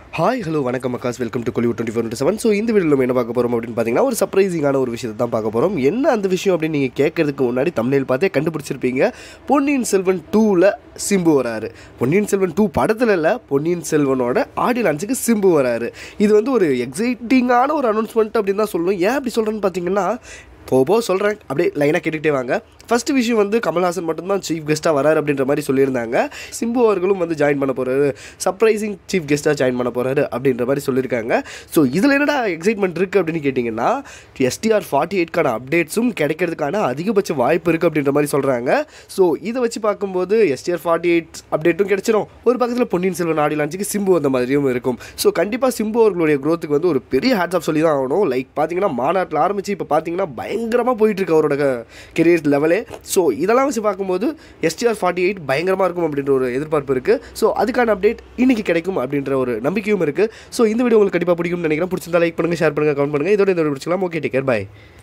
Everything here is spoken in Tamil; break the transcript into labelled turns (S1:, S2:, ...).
S1: ஹாய் ஹலோ வணக்கம் அக்காஸ் welcome to Kollywood twenty four seven so இந்த வீடியோவில் நம்ம என்ன பார்க்க போகிறோம் அப்படின்னு பார்த்தீங்கன்னா ஒரு சர்ப்ரைசிங்கான ஒரு விஷயத்தை தான் பார்க்க போகிறோம் என்ன அந்த விஷயம் அப்படின்னு நீங்கள் கேட்கறதுக்கு முன்னாடி தமிழில் பார்த்தே கண்டுபிடிச்சிருப்பீங்க பொன்னியின் செல்வன் டூவில் சிம்பு வராரு பொன்னியின் செல்வன் டூ படத்தில் இல்லை பொன்னியின் செல்வனோட ஆடியோ லான்ச்சுக்கு சிம்பு வராரு இது வந்து ஒரு எக்ஸைட்டிங்கான ஒரு அனௌன்ஸ்மெண்ட் அப்படின்னு தான் சொல்லணும் ஏன் அப்படி சொல்கிறேன்னு பார்த்தீங்கன்னா போக போக சொல்கிறேன் அப்படியே லைனாக கேட்டுக்கிட்டே வாங்க ஃபஸ்ட்டு விஷயம் வந்து கமல்ஹாசன் மட்டும்தான் சீஃப் கெஸ்ட்டாக வராரு அப்படின்ற மாதிரி சொல்லியிருந்தாங்க சிம்பு அவர்களும் வந்து ஜாயின் பண்ண போகிறாரு சர்ப்ரைசிங் சீஃப் கெஸ்ட்டாக ஜாயின் பண்ண போகிறாரு அப்படின்ற மாதிரி சொல்லியிருக்காங்க ஸோ இதில் என்னடா எக்ஸைட்மெண்ட் இருக்குது அப்படின்னு கேட்டிங்கன்னா எஸ்டிஆர் ஃபார்ட்டி எயிட்கான அப்டேட்ஸும் கிடைக்கிறதுக்கான அதிகபட்ச வாய்ப்பு இருக்குது அப்படின்ற மாதிரி சொல்கிறாங்க ஸோ இதை வச்சு பார்க்கும்போது எஸ்டிஆர் ஃபார்ட்டி எயிட் அப்டேட்டும் கிடைச்சிரும் ஒரு பக்கத்தில் பொன்னியின் செல்வன் ஆடி லான்ச்சுக்கு சிம்பு வந்த மாதிரியும் இருக்கும் ஸோ கண்டிப்பாக சிம்பு அவர்களுடைய growth-க்கு வந்து ஒரு பெரிய ஹேட்ஸ் ஆஃப் சொல்லி தான் ஆகணும் லைக் பார்த்தீங்கன்னா மாநாட்டில் ஆரம்பித்து இப்போ பார்த்தீங்கன்னா பயங்கரமாக போயிட்டு இருக்கு அவரோட கெரியர் லெவலே ஸோ இதெல்லாம் வச்சு பார்க்கும்போது எஸ்டிஆர் ஃபார்ட்டி எயிட் பயங்கரமாக இருக்கும் அப்படின்ற ஒரு எதிர்பார்ப்பு இருக்குது ஸோ அதுக்கான அப்டேட் இன்னைக்கு கிடைக்கும் அப்படின்ற ஒரு நம்பிக்கையும் இருக்குது ஸோ இந்த வீடியோ உங்களுக்கு கண்டிப்பாக பிடிக்கும்னு நினைக்கிறேன் பிடிச்சிருந்தா லைக் பண்ணுங்கள் ஷேர் பண்ணுங்கள் கமெண்ட் பண்ணுங்கள் இதோட இந்த வீடியோ பிடிச்சிக்கலாம் ஓகே டேக் கேர் பை